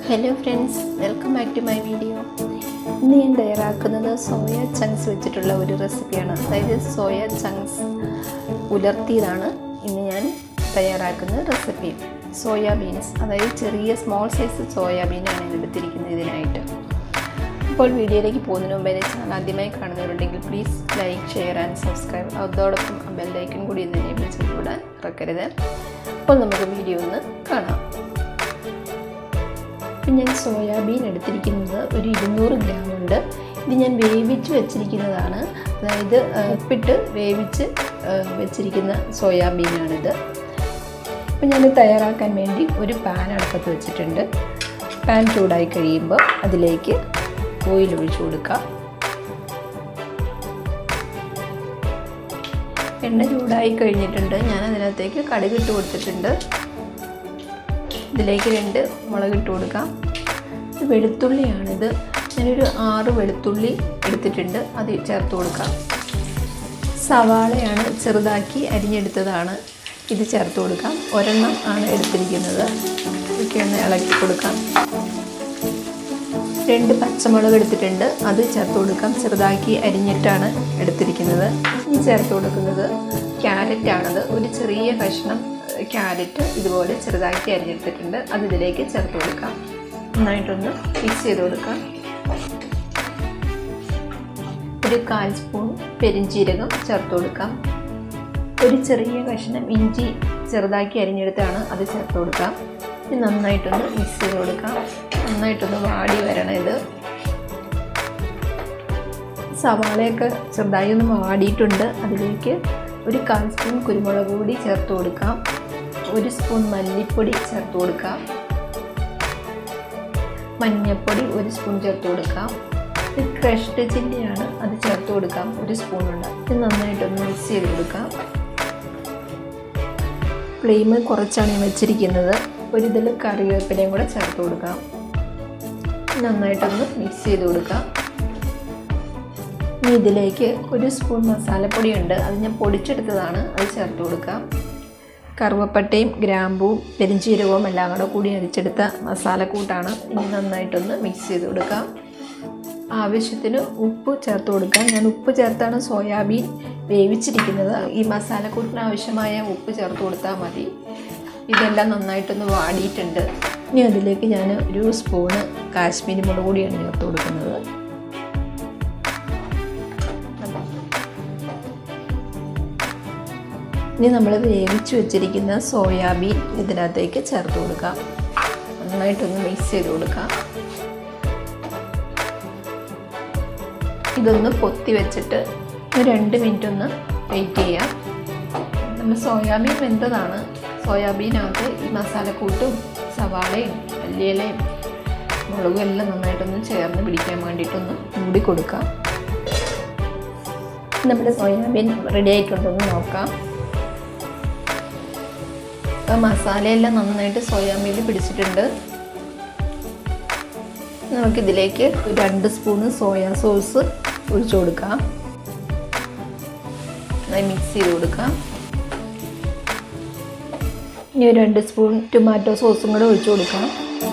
hello friends welcome back to my video ഇന്ന് ഞാൻ തയ്യാറാക്കുന്നത് സോയ ചങ്ക്സ് വെച്ചിട്ടുള്ള ഒരു റെസിപ്പിയാണ് അതായത് സോയ ചങ്ക്സ് ഉലർത്തിയതാണ് ഇന്ന് ഞാൻ തയ്യാറാക്കുന്ന റെസിപ്പി സോയാ ബീൻസ് അതായത് ചെറിയ സ്മോൾ സൈസ് സോയാബീനാണ് ഞാൻ എടുത്തിരിക്കുന്നത് ഇതിനായിട്ട് അപ്പോൾ വീഡിയോയിലേക്ക് പോകുന്നതിന് മുമ്പ് എൻ്റെ ചാനൽ ആദ്യമായി കാണുന്നവരുണ്ടെങ്കിൽ please like share and subscribe അതോടൊപ്പം ബെല്ലൈക്കൺ കൂടി ഒന്ന് എനേബിൾ ചെയ്ത് വിടാൻ മറക്കരുത് അപ്പോൾ നമുക്ക് വീഡിയോ ഒന്ന് കാണാം ഇപ്പം ഞാൻ സോയാബീൻ എടുത്തിരിക്കുന്നത് ഒരു ഇരുന്നൂറ് ഗ്രാം ഉണ്ട് ഇത് ഞാൻ വേവിച്ച് വെച്ചിരിക്കുന്നതാണ് അതായത് ആ, ഉപ്പിട്ട് വേവിച്ച് ആ, വെച്ചിരിക്കുന്ന സോയാബീനാണിത് അപ്പം ഞാൻ തയ്യാറാക്കാൻ വേണ്ടി ഒരു പാൻ അടുപ്പത്ത് വെച്ചിട്ടുണ്ട് പാൻ ചൂടായി കഴിയുമ്പോൾ അതിലേക്ക് ഓയിൽ ഒഴിച്ചു കൊടുക്കാം എണ്ണ ചൂടായി കഴിഞ്ഞിട്ടുണ്ട് ഞാൻ അതിനകത്തേക്ക് കടുകിട്ട് കൊടുത്തിട്ടുണ്ട് ഇതിലേക്ക് രണ്ട് മുളകിട്ട് കൊടുക്കാം ഇത് വെളുത്തുള്ളിയാണിത് ഞാനൊരു ആറ് വെളുത്തുള്ളി എടുത്തിട്ടുണ്ട് അത് ചേർത്ത് കൊടുക്കാം സവാളയാണ് ചെറുതാക്കി അരിഞ്ഞെടുത്തതാണ് ഇത് ചേർത്ത് കൊടുക്കാം ഒരെണ്ണം ആണ് എടുത്തിരിക്കുന്നത് ഇതൊക്കെ ഒന്ന് ഇളക്കി കൊടുക്കാം രണ്ട് പച്ചമുളക് എടുത്തിട്ടുണ്ട് അത് ചേർത്ത് കൊടുക്കാം ചെറുതാക്കി അരിഞ്ഞിട്ടാണ് എടുത്തിരിക്കുന്നത് ഇനി ചേർത്ത് കൊടുക്കുന്നത് ക്യാരറ്റാണത് ഒരു ചെറിയ കഷ്ണം ക്യാരറ്റ് ഇതുപോലെ ചെറുതാക്കി അരിഞ്ഞെടുത്തിട്ടുണ്ട് അത് ഇതിലേക്ക് ചേർത്ത് കൊടുക്കാം നന്നായിട്ടൊന്ന് മിക്സ് ചെയ്ത് കൊടുക്കാം ഒരു കാൽ സ്പൂൺ പെരിഞ്ചീരകം ചേർത്ത് കൊടുക്കാം ഒരു ചെറിയ കഷ്ണം ഇഞ്ചി ചെറുതാക്കി അരിഞ്ഞെടുത്താണ് അത് ചേർത്ത് കൊടുക്കാം ഇത് നന്നായിട്ടൊന്ന് മിക്സ് ചെയ്ത് കൊടുക്കാം നന്നായിട്ടൊന്ന് വാടി വരണം ഇത് സവാളയൊക്കെ ചെറുതായി ഒന്ന് വാടിയിട്ടുണ്ട് അതിലേക്ക് ഒരു കാൽ സ്പൂൺ കുരുമുളക് പൊടി ചേർത്ത് കൊടുക്കാം ഒരു സ്പൂൺ മല്ലിപ്പൊടി ചേർത്ത് കൊടുക്കാം മഞ്ഞൾപ്പൊടി ഒരു സ്പൂൺ ചേർത്ത് കൊടുക്കാം ഇത് ക്രഷ്ഡ് ചില്ലിയാണ് അത് ചേർത്ത് കൊടുക്കാം ഒരു സ്പൂൺ ഉണ്ട് ഇത് നന്നായിട്ടൊന്ന് മിക്സ് ചെയ്ത് കൊടുക്കാം ഫ്ലെയിം കുറച്ചാണ് ഞാൻ വെച്ചിരിക്കുന്നത് ഒരു ഇതിൽ കറിവേപ്പിലയും കൂടെ ചേർത്ത് കൊടുക്കാം നന്നായിട്ടൊന്ന് മിക്സ് ചെയ്ത് കൊടുക്കാം ഇനി ഇതിലേക്ക് ഒരു സ്പൂൺ മസാലപ്പൊടിയുണ്ട് അത് ഞാൻ പൊടിച്ചെടുത്തതാണ് അത് ചേർത്ത് കൊടുക്കാം കറുവപ്പട്ടയും ഗ്രാമ്പൂവും പെരിഞ്ചീരകവും എല്ലാം കൂടെ കൂടി അരിച്ചെടുത്ത മസാലക്കൂട്ടാണ് ഇനി നന്നായിട്ടൊന്ന് മിക്സ് ചെയ്ത് കൊടുക്കാം ആവശ്യത്തിന് ഉപ്പ് ചേർത്ത് കൊടുക്കാം ഞാൻ ഉപ്പ് ചേർത്താണ് സോയാബീൻ വേവിച്ചിരിക്കുന്നത് ഈ മസാലക്കൂട്ടിന് ആവശ്യമായ ഉപ്പ് ചേർത്ത് കൊടുത്താൽ മതി ഇതെല്ലാം നന്നായിട്ടൊന്ന് വാടിയിട്ടുണ്ട് ഇനി അതിലേക്ക് ഞാൻ ഒരു സ്പൂണ് കാശ്മീരി മുളക് കൂടിയാണ് ചേർത്ത് കൊടുക്കുന്നത് ഇനി നമ്മൾ വേവിച്ച് വെച്ചിരിക്കുന്ന സോയാബീൻ ഇതിനകത്തേക്ക് ചേർത്ത് കൊടുക്കാം നന്നായിട്ടൊന്ന് മിക്സ് ചെയ്ത് കൊടുക്കാം ഇതൊന്ന് പൊത്തി വെച്ചിട്ട് ഒരു രണ്ട് മിനിറ്റ് ഒന്ന് വെയിറ്റ് ചെയ്യാം നമ്മൾ സോയാബീൻ വെന്തതാണ് സോയാബീനകത്ത് ഈ മസാലക്കൂട്ടും സവാളയും മല്ലിയിലയും മുളകും എല്ലാം നന്നായിട്ടൊന്ന് ചേർന്ന് പിടിക്കാൻ വേണ്ടിയിട്ടൊന്ന് മൂടി കൊടുക്കാം നമ്മുടെ സോയാബീൻ റെഡി ആയിട്ടുണ്ടെന്ന് നോക്കാം അപ്പോൾ മസാലയെല്ലാം നന്നായിട്ട് സോയാബീനിൽ പിടിച്ചിട്ടുണ്ട് നമുക്കിതിലേക്ക് രണ്ട് സ്പൂണ് സോയാ സോസ് ഒഴിച്ചു കൊടുക്കാം നന്നായി മിക്സ് ചെയ്ത് കൊടുക്കാം ഇനി ഒരു രണ്ട് സ്പൂൺ ടൊമാറ്റോ സോസും കൂടെ ഒഴിച്ചു കൊടുക്കാം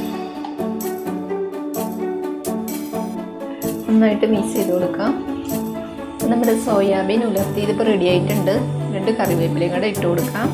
നന്നായിട്ട് മിക്സ് ചെയ്ത് കൊടുക്കാം നമ്മുടെ സോയാബീൻ ഉലർത്തിയത് ഇപ്പോൾ റെഡി ആയിട്ടുണ്ട് രണ്ട് കറിവേപ്പിലയും കൂടെ ഇട്ട് കൊടുക്കാം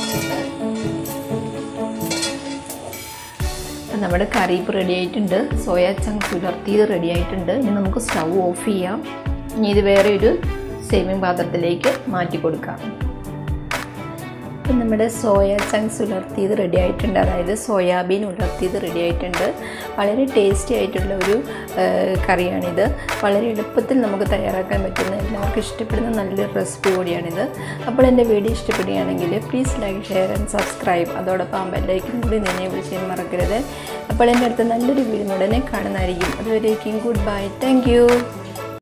അപ്പം നമ്മുടെ കറി ഇപ്പോൾ റെഡി ആയിട്ടുണ്ട് സോയാ ചങ്ക്സ് ഉലർത്തിയത് റെഡി ആയിട്ടുണ്ട് ഇനി നമുക്ക് സ്റ്റൗ ഓഫ് ചെയ്യാം ഇനി ഇത് വേറെ ഒരു സേവിങ് പാത്രത്തിലേക്ക് മാറ്റി കൊടുക്കാം അപ്പം നമ്മുടെ സോയ ചങ്ക്സ് ഉലർത്തിയത് റെഡി ആയിട്ടുണ്ട് അതായത് സോയാബീൻ ഉലർത്തിയത് റെഡി ആയിട്ടുണ്ട് വളരെ ടേസ്റ്റി ആയിട്ടുള്ള ഒരു ആ, കറിയാണിത് വളരെ എളുപ്പത്തിൽ നമുക്ക് തയ്യാറാക്കാൻ പറ്റുന്ന എല്ലാവർക്കും ഇഷ്ടപ്പെടുന്ന നല്ലൊരു റെസിപ്പി കൂടിയാണിത് അപ്പോൾ എൻ്റെ വീഡിയോ ഇഷ്ടപ്പെടുകയാണെങ്കിൽ please like share and subscribe അതോടൊപ്പം ആ ബെല്ലൈക്കും കൂടി നിന്നെ വിളിച്ചാൽ മറക്കരുത് അപ്പോൾ എൻ്റെ അടുത്ത് നല്ലൊരു വീഡിയോ ഉടനെ കാണുന്നതായിരിക്കും അതുവരേക്കും ഗുഡ് ബൈ താങ്ക്